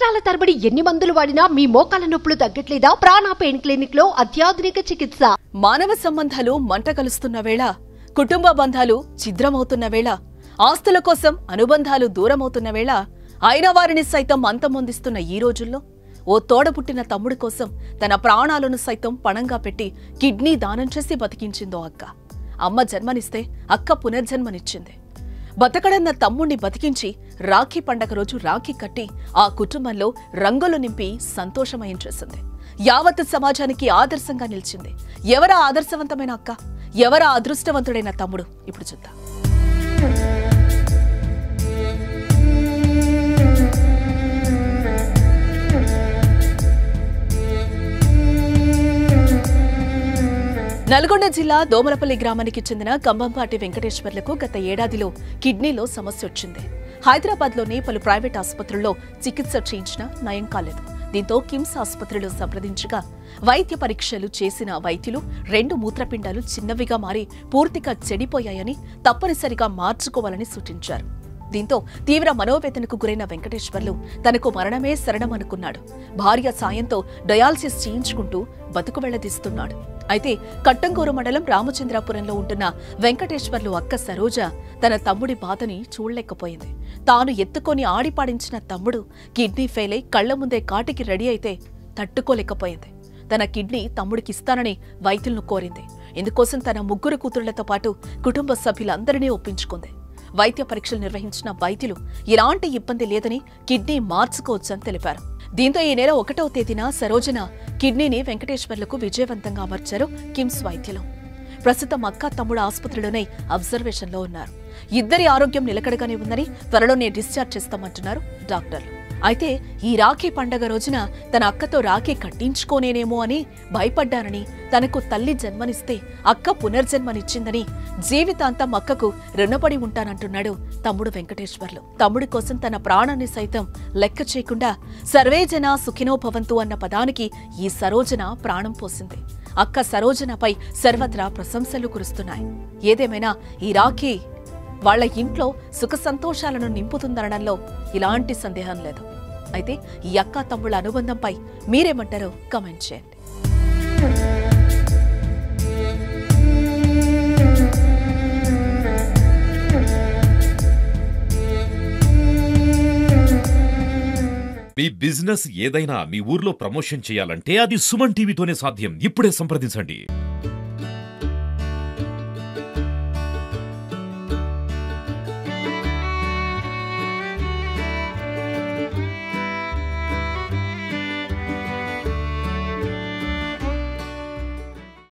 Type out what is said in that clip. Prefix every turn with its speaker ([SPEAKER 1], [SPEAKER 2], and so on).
[SPEAKER 1] సంవత్సరాల తరబడి ఎన్ని మందులు వాడినా మీ మోకాల నొప్పులు తగ్గట్లేదా ప్రాణ పెయిన్ క్లినిక్ లో అత్యాధునిక చికిత్స
[SPEAKER 2] మానవ సంబంధాలు మంట కలుస్తున్న వేళ కుటుంబ బంధాలు ఛిద్రమవుతున్న వేళ ఆస్తుల కోసం అనుబంధాలు దూరమవుతున్న వేళ అయిన వారిని సైతం అంతమొందిస్తున్న ఈ రోజుల్లో ఓ తోడబుట్టిన తమ్ముడి కోసం తన ప్రాణాలను సైతం పణంగా పెట్టి కిడ్నీ దానం చేసి బతికించిందో అక్క అమ్మ జన్మనిస్తే అక్క పునర్జన్మనిచ్చింది బతకడన్న తమ్ముణ్ణి బతికించి రాఖీ పండగ రోజు రాఖీ కట్టి ఆ కుటుంబంలో రంగులు నింపి సంతోషమయం చేసింది యావత్ సమాజానికి ఆదర్శంగా నిలిచింది ఎవరా ఆదర్శవంతమైన అక్క ఎవరా అదృష్టవంతుడైన తమ్ముడు ఇప్పుడు చూద్దాం నల్గొండ జిల్లా దోమలపల్లి గ్రామానికి చెందిన కంబంపాటి వెంకటేశ్వర్లకు గత ఏడాదిలో కిడ్నీలో సమస్య వచ్చింది హైదరాబాద్లోని పలు ప్రైవేట్ ఆసుపత్రుల్లో చికిత్స చేయించినా నయం కాలేదు దీంతో కిమ్స్ ఆసుపత్రిలో సంప్రదించగా వైద్య పరీక్షలు చేసిన వైద్యులు రెండు మూత్రపిండాలు చిన్నవిగా మారి పూర్తిగా చెడిపోయాయని తప్పనిసరిగా మార్చుకోవాలని సూచించారు దీంతో తీవ్ర మనోవేదనకు గురైన వెంకటేశ్వర్లు తనకు మరణమే శరణమనుకున్నాడు భార్య సాయంతో డయాలసిస్ చేయించుకుంటూ బతుకు వెళ్లదీస్తున్నాడు అయితే కట్టంగూరు మండలం రామచంద్రాపురంలో ఉంటున్న వెంకటేశ్వర్లు అక్క సరోజ తన తమ్ముడి బాధని చూడలేకపోయింది తాను ఎత్తుకొని ఆడిపాడించిన తమ్ముడు కిడ్నీ ఫెయిల్ అయి కళ్ల ముందే కాటికి రెడీ అయితే తట్టుకోలేకపోయింది తన కిడ్నీ తమ్ముడికి ఇస్తానని వైద్యులను కోరింది ఇందుకోసం తన ముగ్గురు కూతుళ్లతో పాటు కుటుంబ సభ్యులందరినీ ఒప్పించుకుంది వైద్య పరీక్షలు నిర్వహించిన వైద్యులు ఎలాంటి ఇబ్బంది లేదని కిడ్నీ మార్చుకోవచ్చని తెలిపారు దీంతో ఈ నెల ఒకటవ తేదీన సరోజన కిడ్నీని వెంకటేశ్వర్లకు విజయవంతంగా అమర్చారు కిమ్స్ వైద్యులు ప్రస్తుతం అక్క తమ్ముడు ఆసుపత్రిలోనే అబ్జర్వేషన్లో ఉన్నారు ఇద్దరి ఆరోగ్యం నిలకడగానే ఉందని త్వరలోనే డిశ్చార్జ్ చేస్తామంటున్నారు డాక్టర్లు అయితే ఈ రాఖీ పండగ రోజున తన అక్కతో రాఖీ కట్టించుకోనేనేమో అని భయపడ్డానని తనకు తల్లి జన్మనిస్తే అక్క పునర్జన్మనిచ్చిందని జీవితాంతం అక్కకు రుణపడి ఉంటానంటున్నాడు తమ్ముడు వెంకటేశ్వర్లు తమ్ముడి కోసం తన ప్రాణాన్ని సైతం లెక్క చేయకుండా సర్వేజన సుఖినో భవంతు అన్న పదానికి ఈ సరోజన ప్రాణం పోసింది అక్క సరోజనపై సర్వత్రా ప్రశంసలు కురుస్తున్నాయి ఏదేమైనా ఈ రాఖీ వాళ్ళ ఇంట్లో సుఖ సంతోషాలను నింపుతుందనడంలో ఇలాంటి సందేహం లేదు అయితే ఈ అక్క తమ్ముళ్ళ అనుబంధంపై మీరేమంటారో కమెంట్ చేయండి
[SPEAKER 3] మీ బిజినెస్ ఏదైనా మీ ఊర్లో ప్రమోషన్ చేయాలంటే అది సుమన్ టీవీతోనే సాధ్యం ఇప్పుడే సంప్రదించండి